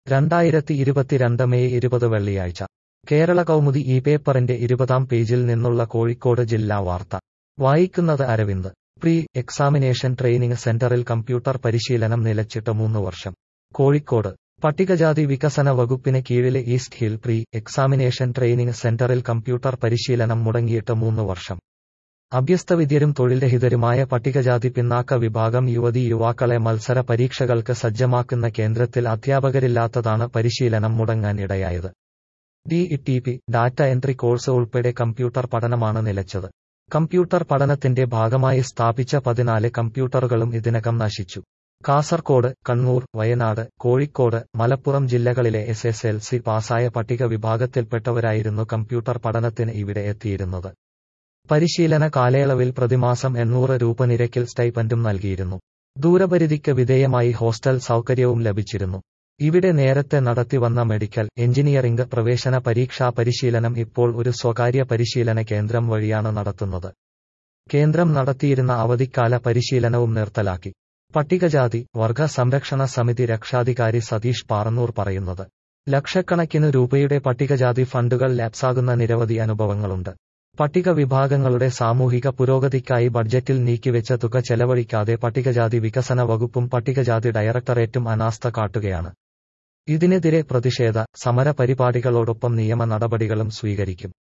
രണ്ടായിരത്തി ഇരുപത്തിരണ്ട് മെയ് ഇരുപത് വെള്ളിയാഴ്ച കേരള കൗമുദി ഈ പേപ്പറിന്റെ ഇരുപതാം പേജിൽ നിന്നുള്ള കോഴിക്കോട് ജില്ലാ വാർത്ത വായിക്കുന്നത് അരവിന്ദ് പ്രീ എക്സാമിനേഷൻ ട്രെയിനിങ് സെന്ററിൽ കമ്പ്യൂട്ടർ പരിശീലനം നിലച്ചിട്ട് മൂന്ന് വർഷം കോഴിക്കോട് പട്ടികജാതി വികസന വകുപ്പിന് കീഴിലെ east hill pre examination training സെന്ററിൽ കമ്പ്യൂട്ടർ പരിശീലനം മുടങ്ങിയിട്ട് മൂന്ന് വർഷം അഭ്യസ്തവിദ്യരും തൊഴിൽരഹിതരുമായ പട്ടികജാതി പിന്നാക്ക വിഭാഗം യുവതി യുവാക്കളെ മത്സര പരീക്ഷകൾക്ക് സജ്ജമാക്കുന്ന കേന്ദ്രത്തിൽ അധ്യാപകരില്ലാത്തതാണ് പരിശീലനം മുടങ്ങാൻ ഇടയായത് D T P data entry course ഉൾപ്പെടെ കമ്പ്യൂട്ടർ പഠനമാണ് നിലച്ചത് കമ്പ്യൂട്ടർ പഠനത്തിന്റെ ഭാഗമായി സ്ഥാപിച്ച പതിനാല് കമ്പ്യൂട്ടറുകളും ഇതിനകം നശിച്ചു കാസർകോട് കണ്ണൂർ വയനാട് കോഴിക്കോട് മലപ്പുറം ജില്ലകളിലെ എസ് എസ് എൽ സി പാസായ പട്ടിക വിഭാഗത്തിൽപ്പെട്ടവരായിരുന്നു കമ്പ്യൂട്ടർ പഠനത്തിന് ഇവിടെ എത്തിയിരുന്നത് പരിശീലന കാലയളവിൽ പ്രതിമാസം എണ്ണൂറ് രൂപ നിരക്കിൽ സ്റ്റൈപ്പൻഡും നൽകിയിരുന്നു ദൂരപരിധിക്ക് വിധേയമായി ഹോസ്റ്റൽ സൗകര്യവും ലഭിച്ചിരുന്നു ഇവിടെ നേരത്തെ നടത്തിവന്ന മെഡിക്കൽ എഞ്ചിനീയറിംഗ് പ്രവേശന പരീക്ഷാ പരിശീലനം ഇപ്പോൾ ഒരു സ്വകാര്യ പരിശീലന കേന്ദ്രം വഴിയാണ് നടത്തുന്നത് കേന്ദ്രം നടത്തിയിരുന്ന അവധിക്കാല പരിശീലനവും നിർത്തലാക്കി പട്ടികജാതി വർഗ സംരക്ഷണ സമിതി രക്ഷാധികാരി സതീഷ് പാറന്നൂർ പറയുന്നത് ലക്ഷക്കണക്കിന് രൂപയുടെ പട്ടികജാതി ഫണ്ടുകൾ ലാപ്സാകുന്ന നിരവധി അനുഭവങ്ങളുണ്ട് പട്ടിക വിഭാഗങ്ങളുടെ സാമൂഹിക പുരോഗതിക്കായി ബഡ്ജറ്റിൽ നീക്കിവെച്ച തുക ചെലവഴിക്കാതെ പട്ടികജാതി വികസന വകുപ്പും പട്ടികജാതി ഡയറക്ടറേറ്റും അനാസ്ഥ കാട്ടുകയാണ് ഇതിനെതിരെ പ്രതിഷേധ സമര പരിപാടികളോടൊപ്പം നിയമ നടപടികളും സ്വീകരിക്കും